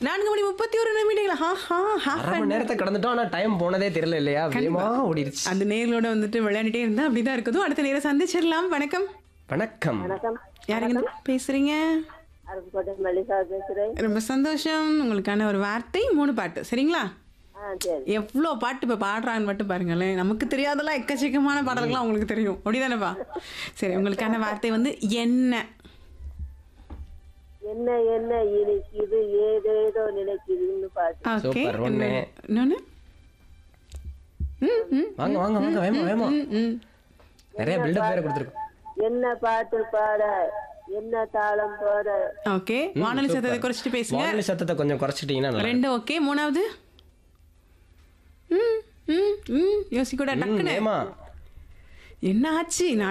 நான்கு மணி முப்பத்தி ஒரு நிமிடங்கள் ஹா ஹா half அரை an மணி நேரத்தை கடந்துட்டோம் ஆனா டைம் போனதே தெரியல இல்லையா வேகமா ஓடிடுச்சு அந்த நேர்களோட வந்துட்டு விளையாண்டுட்டே இருந்தா அப்படிதான் இருக்குதோ அடுத்த நேரம் சந்திச்சிடலாம் வணக்கம் வணக்கம் வணக்கம் யாருங்க பேசுறீங்க அருப்புக்கோட்டை மல்லிகா பேசுறேன் ரொம்ப சந்தோஷம் உங்களுக்கான ஒரு வார்த்தை மூணு பாட்டு சரிங்களா ஆ சரி எவ்வளோ பாட்டு இப்போ பாடுறாங்கன்னு மட்டும் பாருங்களேன் நமக்கு தெரியாதெல்லாம் எக்கச்சக்கமான பாடல்கள்லாம் உங்களுக்கு தெரியும் அப்படிதானேப்பா சரி உங்களுக்கான வார்த்தை வந்து என்ன என்ன என்ன இனிக்குது ஏதேதோ நினைக்குதுன்னு பாட்டு ஓகே Super, ஒண்ணு. இன்னொன்று ம் ம் வாங்க வாங்க வாங்க வேமா வேமா ம், ம் நிறைய பில்டப் வேற கொடுத்துருக்கோம் என்ன பாட்டு பாட என்ன தாளம் போட ஓகே வானொலி சத்தத்தை குறைச்சிட்டு பேசுங்க வானொலி சத்தத்தை கொஞ்சம் குறைச்சிட்டீங்கன்னா நல்லா ரெண்டு ஓகே மூணாவது ம் ம் ம் யோசிக்கூட இருக்கும். டக்குன்னு ஏமா என்ன ஆச்சு நான்